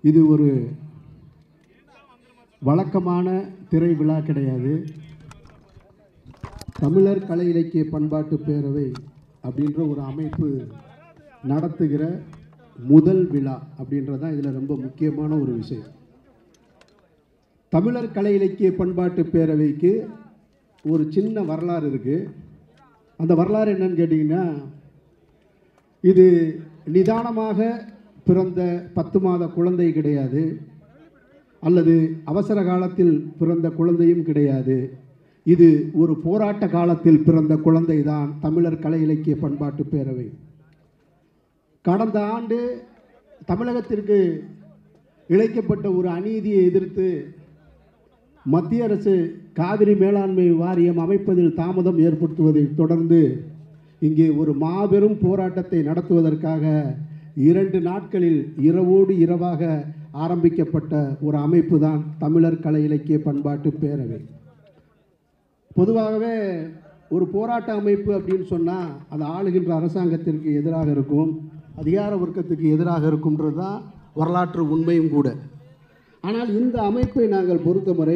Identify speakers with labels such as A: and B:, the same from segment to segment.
A: இது ஒரு வழக்கமான திரை விழா கிடையாது தமிழர் கலை இலக்கிய பண்பாட்டு பேரவை அப்படின்ற ஒரு அமைப்பு நடத்துகிற முதல் விழா அப்படின்றது தான் இதில் ரொம்ப முக்கியமான ஒரு விஷயம் தமிழர் கலை இலக்கிய பண்பாட்டு பேரவைக்கு ஒரு சின்ன வரலாறு இருக்குது அந்த வரலாறு என்னன்னு கேட்டிங்கன்னா இது நிதானமாக பிறந்த பத்து மாத குழந்தை கிடையாது அல்லது அவசர காலத்தில் பிறந்த குழந்தையும் கிடையாது இது ஒரு போராட்ட காலத்தில் பிறந்த குழந்தை தான் தமிழர் கலை இலக்கிய பண்பாட்டு பேரவை கடந்த ஆண்டு தமிழகத்திற்கு இழைக்கப்பட்ட ஒரு அநீதியை எதிர்த்து மத்திய அரசு காவிரி மேலாண்மை வாரியம் அமைப்பதில் தாமதம் ஏற்படுத்துவதை தொடர்ந்து இங்கே ஒரு மாபெரும் போராட்டத்தை நடத்துவதற்காக இரண்டு நாட்களில் இரவோடு இரவாக ஆரம்பிக்கப்பட்ட ஒரு அமைப்பு தான் தமிழர் கலை இலக்கிய பண்பாட்டு பேரவை பொதுவாகவே ஒரு போராட்ட அமைப்பு அப்படின்னு சொன்னால் அது ஆளுகின்ற அரசாங்கத்திற்கு எதிராக இருக்கும் அதிகார வர்க்கத்துக்கு எதிராக இருக்கும்ன்றது தான் வரலாற்று உண்மையும் கூட ஆனால் இந்த அமைப்பை நாங்கள் பொறுத்தவரை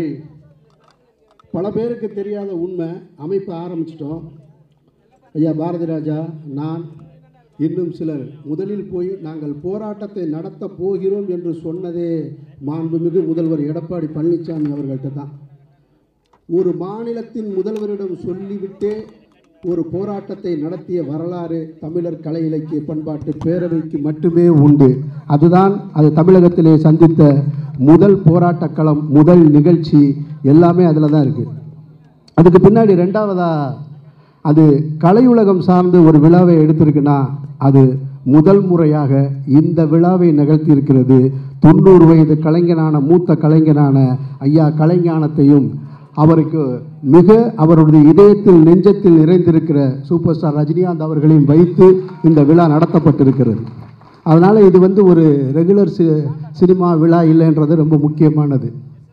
A: பல பேருக்கு தெரியாத உண்மை அமைப்பை ஆரம்பிச்சிட்டோம் ஐயா பாரதி ராஜா நான் இன்னும் சிலர் முதலில் போய் நாங்கள் போராட்டத்தை நடத்த போகிறோம் என்று சொன்னதே மாண்புமிகு முதல்வர் எடப்பாடி பழனிசாமி அவர்கள்ட்ட தான் ஒரு மாநிலத்தின் முதல்வரிடம் சொல்லிவிட்டே ஒரு போராட்டத்தை நடத்திய வரலாறு தமிழர் கலை இலக்கிய பண்பாட்டு பேரவைக்கு மட்டுமே உண்டு அதுதான் அது தமிழகத்திலே சந்தித்த முதல் போராட்ட களம் முதல் நிகழ்ச்சி எல்லாமே அதில் தான் இருக்குது அதுக்கு பின்னாடி ரெண்டாவதா அது கலையுலகம் சார்ந்து ஒரு விழாவை எடுத்திருக்குன்னா அது முதல் முறையாக இந்த விழாவை நிகழ்த்தி இருக்கிறது தொண்ணூறு வயது கலைஞனான மூத்த கலைஞனான ஐயா கலைஞானத்தையும் அவருக்கு மிக அவருடைய இதயத்தில் நெஞ்சத்தில் நிறைந்திருக்கிற சூப்பர் ஸ்டார் ரஜினிகாந்த் அவர்களையும் வைத்து இந்த விழா நடத்தப்பட்டிருக்கிறது அதனால் இது வந்து ஒரு ரெகுலர் சி சினிமா விழா இல்லைன்றது ரொம்ப முக்கியமானது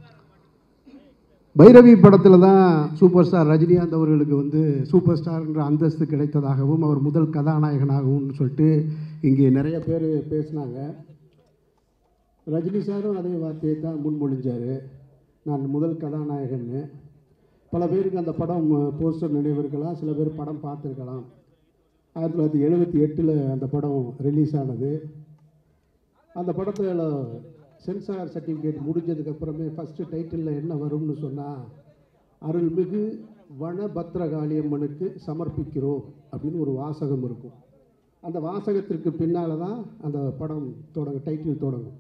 A: பைரவி படத்தில் தான் சூப்பர் ஸ்டார் ரஜினிகாந்த் அவர்களுக்கு வந்து சூப்பர் ஸ்டார்ன்ற அந்தஸ்து கிடைத்ததாகவும் அவர் முதல் கதாநாயகனாகவும் சொல்லிட்டு இங்கே நிறைய பேர் பேசினாங்க ரஜினி சாரும் அதே வார்த்தையை தான் முன்மொழிஞ்சார் நான் முதல் கதாநாயகன்னு பல பேருக்கு அந்த படம் போஸ்டர் நினைவிருக்கலாம் சில பேர் படம் பார்த்துருக்கலாம் ஆயிரத்தி தொள்ளாயிரத்தி எழுபத்தி எட்டில் அந்த படம் ரிலீஸ் ஆனது அந்த படத்தில் சென்சார் சர்டிஃபிகேட் முடிஞ்சதுக்கப்புறமே ஃபஸ்ட்டு டைட்டிலில் என்ன வரும்னு சொன்னால் அருள்மிகு வனபத்ரகாளியம்மனுக்கு சமர்ப்பிக்கிறோம் அப்படின்னு ஒரு வாசகம் இருக்கும் அந்த வாசகத்திற்கு பின்னால் தான் அந்த படம் தொடங்க டைட்டில் தொடங்கும்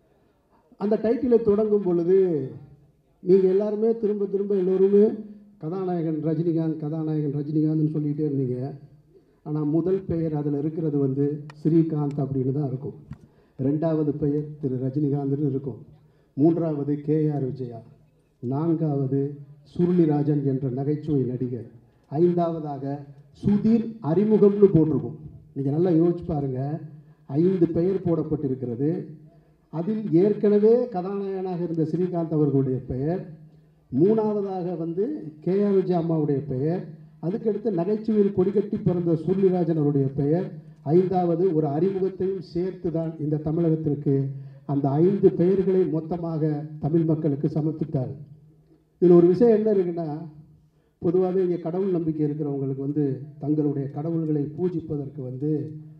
A: அந்த டைட்டிலை தொடங்கும் பொழுது நீங்கள் எல்லாருமே திரும்ப திரும்ப எல்லோருமே கதாநாயகன் ரஜினிகாந்த் கதாநாயகன் ரஜினிகாந்த்னு சொல்லிகிட்டே இருந்தீங்க ஆனால் முதல் பெயர் அதில் இருக்கிறது வந்து ஸ்ரீகாந்த் அப்படின்னு தான் இருக்கும் ரெண்டாவது பெயர் திரு ரஜினிகாந்த்னு இருக்கும் மூன்றாவது கேஆர் விஜயா நான்காவது சுருளிராஜன் என்ற நகைச்சுவை நடிகர் ஐந்தாவதாக சுதீர் அறிமுகம்னு போட்டிருக்கும் நீங்கள் நல்லா யோசிச்சு பாருங்கள் ஐந்து பெயர் போடப்பட்டிருக்கிறது அதில் ஏற்கனவே கதாநாயகனாக இருந்த ஸ்ரீகாந்த் அவர்களுடைய பெயர் மூணாவதாக வந்து கேஆர் விஜயா அம்மாவுடைய பெயர் அதுக்கடுத்து நகைச்சுவையில் கொடிகட்டி பிறந்த சுருளிராஜன் அவருடைய பெயர் ஐந்தாவது ஒரு அறிமுகத்தையும் சேர்த்து தான் இந்த தமிழகத்திற்கு அந்த ஐந்து பெயர்களை மொத்தமாக தமிழ் மக்களுக்கு சமர்ப்பித்தார் இதில் ஒரு விஷயம் என்ன இருக்குன்னா பொதுவாகவே இங்கே கடவுள் நம்பிக்கை இருக்கிறவங்களுக்கு வந்து தங்களுடைய கடவுள்களை பூஜிப்பதற்கு வந்து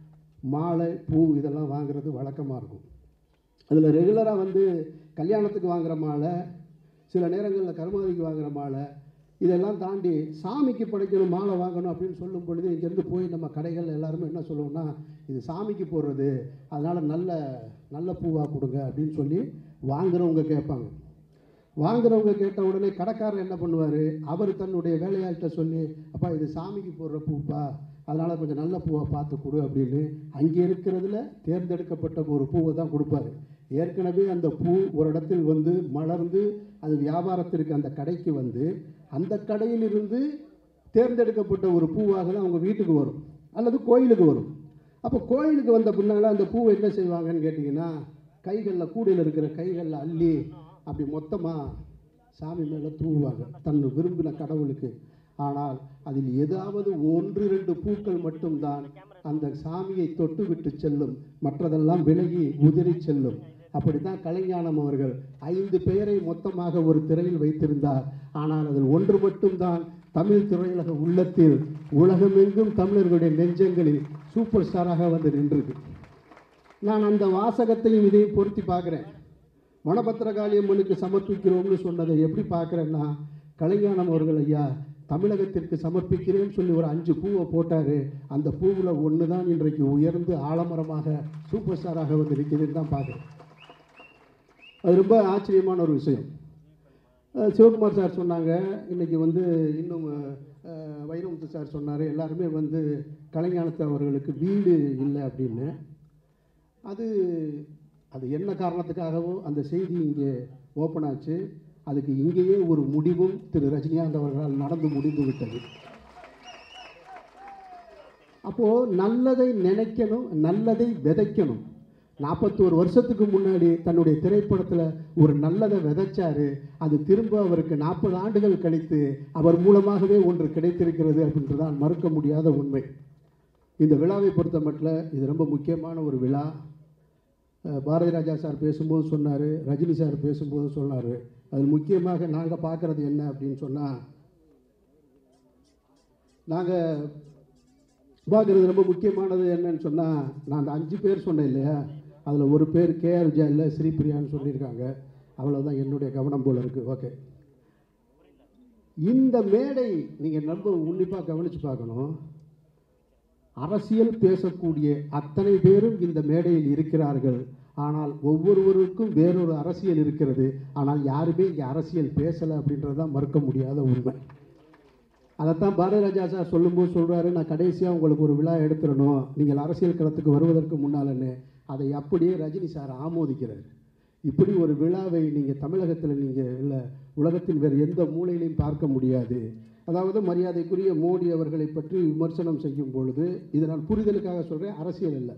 A: மாலை பூ இதெல்லாம் வாங்குறது வழக்கமாக இருக்கும் அதில் ரெகுலராக வந்து கல்யாணத்துக்கு வாங்குகிற மாலை சில நேரங்களில் கருமாதிக்கு வாங்குகிற மாலை இதெல்லாம் தாண்டி சாமிக்கு படைக்கணும் மாலை வாங்கணும் அப்படின்னு சொல்லும் பொழுது இங்கேருந்து போய் நம்ம கடைகள் எல்லாருமே என்ன சொல்லுவோம்னா இது சாமிக்கு போடுறது அதனால் நல்ல நல்ல பூவாக கொடுங்க அப்படின்னு சொல்லி வாங்குறவங்க கேட்பாங்க வாங்குறவங்க கேட்ட உடனே கடைக்காரர் என்ன பண்ணுவார் அவர் தன்னுடைய வேலையாள்கிட்ட சொல்லி அப்பா இது சாமிக்கு போடுற பூப்பா அதனால் கொஞ்சம் நல்ல பூவை பார்த்து கொடு அப்படின்னு அங்கே இருக்கிறதுல தேர்ந்தெடுக்கப்பட்ட ஒரு பூவை தான் கொடுப்பாரு ஏற்கனவே அந்த பூ ஒரு இடத்தில் வந்து மலர்ந்து அது வியாபாரத்திற்கு அந்த கடைக்கு வந்து அந்த கடையிலிருந்து தேர்ந்தெடுக்கப்பட்ட ஒரு பூவாக தான் அவங்க வீட்டுக்கு வரும் அல்லது கோயிலுக்கு வரும் அப்போ கோயிலுக்கு வந்த பின்னால் அந்த பூவை என்ன செய்வாங்கன்னு கேட்டிங்கன்னா கைகளில் கூடையில் இருக்கிற கைகளில் அள்ளி அப்படி மொத்தமாக சாமி மேலே தூவுவாங்க தன் விரும்பின கடவுளுக்கு ஆனால் அதில் ஏதாவது ஒன்று ரெண்டு பூக்கள் மட்டும்தான் அந்த சாமியை தொட்டு விட்டு செல்லும் மற்றதெல்லாம் விலகி உதிரி செல்லும் அப்படித்தான் கலைஞானம் அவர்கள் ஐந்து பெயரை மொத்தமாக ஒரு திரையில் வைத்திருந்தார் ஆனால் அதில் ஒன்று மட்டும்தான் தமிழ் திரையுலக உள்ளத்தில் உலகமெங்கும் தமிழர்களுடைய நெஞ்சங்களில் சூப்பர் ஸ்டாராக வந்து நின்றது நான் அந்த வாசகத்தையும் இதையும் பொருத்தி பார்க்குறேன் வனபத்திரகாளியம்மனுக்கு சமர்ப்பிக்கிறோம்னு சொன்னதை எப்படி பார்க்குறேன்னா கலைஞானம் அவர்கள் ஐயா தமிழகத்திற்கு சமர்ப்பிக்கிறேன்னு சொல்லி ஒரு அஞ்சு பூவை போட்டார் அந்த பூவில் ஒன்று தான் இன்றைக்கு உயர்ந்து ஆலமரமாக சூப்பர் ஸ்டாராக வந்து நிற்கிறதுன்னு தான் பார்க்குறேன் அது ரொம்ப ஆச்சரியமான ஒரு விஷயம் அஹ் சிவகுமார் சார் சொன்னாங்க இன்னைக்கு வந்து இன்னும் அஹ், வைரமுத்து சார் சொன்னார் எல்லாருமே வந்து கலைஞானத்து அவர்களுக்கு வீடு இல்லை அப்படின்னு அது அது என்ன காரணத்துக்காகவோ அந்த செய்தி இங்கே ஓப்பன் ஆச்சு அதுக்கு இங்கேயே ஒரு முடிவும் திரு ரஜினிகாந்த் அவர்களால் நடந்து முடிந்து விட்டது அப்போது நல்லதை நினைக்கணும் நல்லதை விதைக்கணும் நாற்பத்தோரு வருஷத்துக்கு முன்னாடி தன்னுடைய திரைப்படத்தில் ஒரு நல்லதை விதைச்சாரு அது திரும்ப அவருக்கு நாற்பது ஆண்டுகள் கழித்து அவர் மூலமாகவே ஒன்று கிடைத்திருக்கிறது அப்படின்றதான் மறுக்க முடியாத உண்மை இந்த விழாவை பொறுத்த மட்டும் இது ரொம்ப முக்கியமான ஒரு விழா அஹ் பாரதி ராஜா சார் பேசும்போது சொன்னார் ரஜினி சார் பேசும்போது சொன்னார் அதில் முக்கியமாக நாங்கள் பார்க்குறது என்ன அப்படின்னு சொன்னால் நாங்கள் பார்க்குறது ரொம்ப முக்கியமானது என்னன்னு சொன்னால் நான் அந்த அஞ்சு பேர் சொன்னேன் இல்லையா அதில் ஒரு பேர் கேஆர் ஜெயில ஸ்ரீபிரியான்னு சொல்லியிருக்காங்க அவ்வளோதான் என்னுடைய கவனம் போல இருக்குது ஓகே இந்த மேடை நீங்கள் ரொம்ப உன்னிப்பாக கவனித்து பார்க்கணும் அரசியல் பேசக்கூடிய அத்தனை பேரும் இந்த மேடையில் இருக்கிறார்கள் ஆனால் ஒவ்வொருவருக்கும் வேறொரு அரசியல் இருக்கிறது ஆனால் யாருமே இங்கே அரசியல் பேசலை அப்படின்றது தான் மறுக்க முடியாத உண்மை அதைத்தான் பாரதி ராஜா சார் சொல்லும்போது சொல்கிறாரு நான் கடைசியாக உங்களுக்கு ஒரு விழா எடுத்துடணும் நீங்கள் அரசியல் களத்துக்கு வருவதற்கு முன்னாலன்னு அதை அப்படியே ரஜினி சார் ஆமோதிக்கிறார் இப்படி ஒரு விழாவை நீங்கள் தமிழகத்தில் நீங்கள் இல்லை உலகத்தின் வேறு எந்த மூலையிலையும் பார்க்க முடியாது அதாவது மரியாதைக்குரிய மோடி அவர்களை பற்றி விமர்சனம் செய்யும் பொழுது இதை நான் புரிதலுக்காக சொல்கிறேன் அரசியல் இல்லை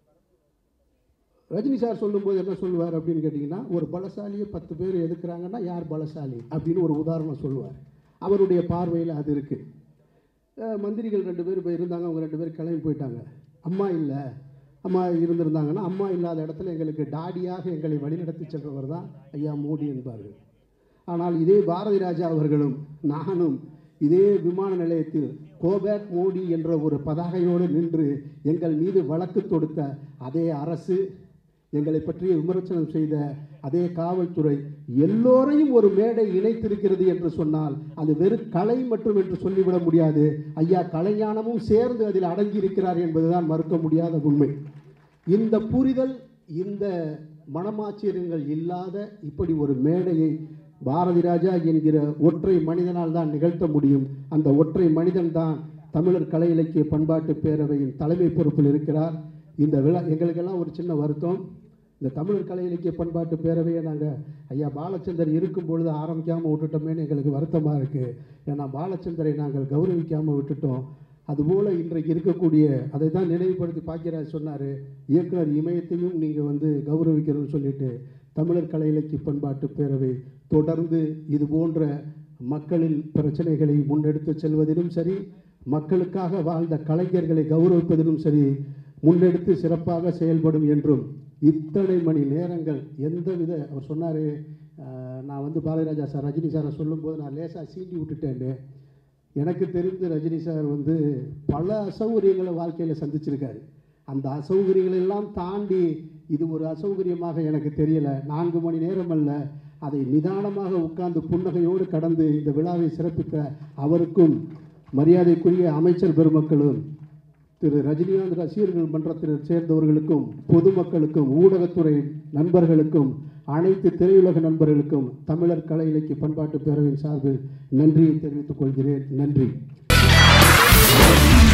A: ரஜினி சார் சொல்லும்போது என்ன சொல்லுவார் அப்படின்னு கேட்டிங்கன்னா ஒரு பலசாலியை பத்து பேர் எதுக்குறாங்கன்னா யார் பலசாலி அப்படின்னு ஒரு உதாரணம் சொல்லுவார் அவருடைய பார்வையில் அது இருக்குது மந்திரிகள் ரெண்டு பேர் போய் இருந்தாங்க அவங்க ரெண்டு பேர் கிளம்பி போயிட்டாங்க அம்மா இல்லை அம்மா இருந்திருந்தாங்கன்னா அம்மா இல்லாத இடத்துல எங்களுக்கு டாடியாக எங்களை வழிநடத்தி சென்றவர் தான் ஐயா மோடி என்பார்கள் ஆனால் இதே பாரதி ராஜா அவர்களும் நானும் இதே விமான நிலையத்தில் கோபேக் மோடி என்ற ஒரு பதாகையோடு நின்று எங்கள் மீது வழக்கு தொடுத்த அதே அரசு எங்களை பற்றி விமர்சனம் செய்த அதே காவல்துறை எல்லோரையும் ஒரு மேடை இணைத்திருக்கிறது என்று சொன்னால் அது வெறும் கலை மட்டும் என்று சொல்லிவிட முடியாது ஐயா கலைஞானமும் சேர்ந்து அதில் அடங்கியிருக்கிறார் என்பதுதான் மறுக்க முடியாத உண்மை இந்த புரிதல் இந்த மனமாச்சரியங்கள் இல்லாத இப்படி ஒரு மேடையை பாரதி ராஜா என்கிற ஒற்றை மனிதனால் தான் நிகழ்த்த முடியும் அந்த ஒற்றை மனிதன் தான் தமிழர் கலை இலக்கிய பண்பாட்டு பேரவையின் தலைமை பொறுப்பில் இருக்கிறார் இந்த விழா எங்களுக்கெல்லாம் ஒரு சின்ன வருத்தம் இந்த தமிழர் கலை இலக்கிய பண்பாட்டு பேரவையை நாங்கள் ஐயா பாலச்சந்தர் இருக்கும் பொழுது ஆரம்பிக்காமல் விட்டுட்டோமேன்னு எங்களுக்கு வருத்தமாக இருக்குது ஏன்னா பாலச்சந்தரை நாங்கள் கௌரவிக்காமல் விட்டுட்டோம் அதுபோல் இன்றைக்கு இருக்கக்கூடிய அதை தான் நினைவுபடுத்தி பாக்கியராஜ் சொன்னார் இயக்குனர் இமயத்தையும் நீங்கள் வந்து கௌரவிக்கணும்னு சொல்லிட்டு தமிழர் கலை இலக்கிய பண்பாட்டு பேரவை தொடர்ந்து இது போன்ற மக்களின் பிரச்சனைகளை முன்னெடுத்து செல்வதிலும் சரி மக்களுக்காக வாழ்ந்த கலைஞர்களை கௌரவிப்பதிலும் சரி முன்னெடுத்து சிறப்பாக செயல்படும் என்றும் இத்தனை மணி நேரங்கள் எந்தவித அவர் சொன்னார் நான் வந்து பாரதிராஜா சார் ரஜினி சாரை சொல்லும்போது நான் லேசாக சீண்டி விட்டுட்டேன்னு எனக்கு தெரிந்து ரஜினி சார் வந்து பல அசௌகரியங்களை வாழ்க்கையில் சந்திச்சிருக்காரு அந்த அசௌகரியங்களை எல்லாம் தாண்டி இது ஒரு அசௌகரியமாக எனக்கு தெரியல நான்கு மணி நேரம் அல்ல அதை நிதானமாக உட்கார்ந்து புன்னகையோடு கடந்து இந்த விழாவை சிறப்பித்த அவருக்கும் மரியாதைக்குரிய அமைச்சர் பெருமக்களும் திரு ரஜினிகாந்த் ரசிகர்கள் மன்றத்தில் சேர்ந்தவர்களுக்கும் பொதுமக்களுக்கும் ஊடகத்துறை நண்பர்களுக்கும் அனைத்து திரையுலக நண்பர்களுக்கும் தமிழர் கலை இலக்கிய பண்பாட்டு பேரவையின் சார்பில் நன்றியை தெரிவித்துக் கொள்கிறேன் நன்றி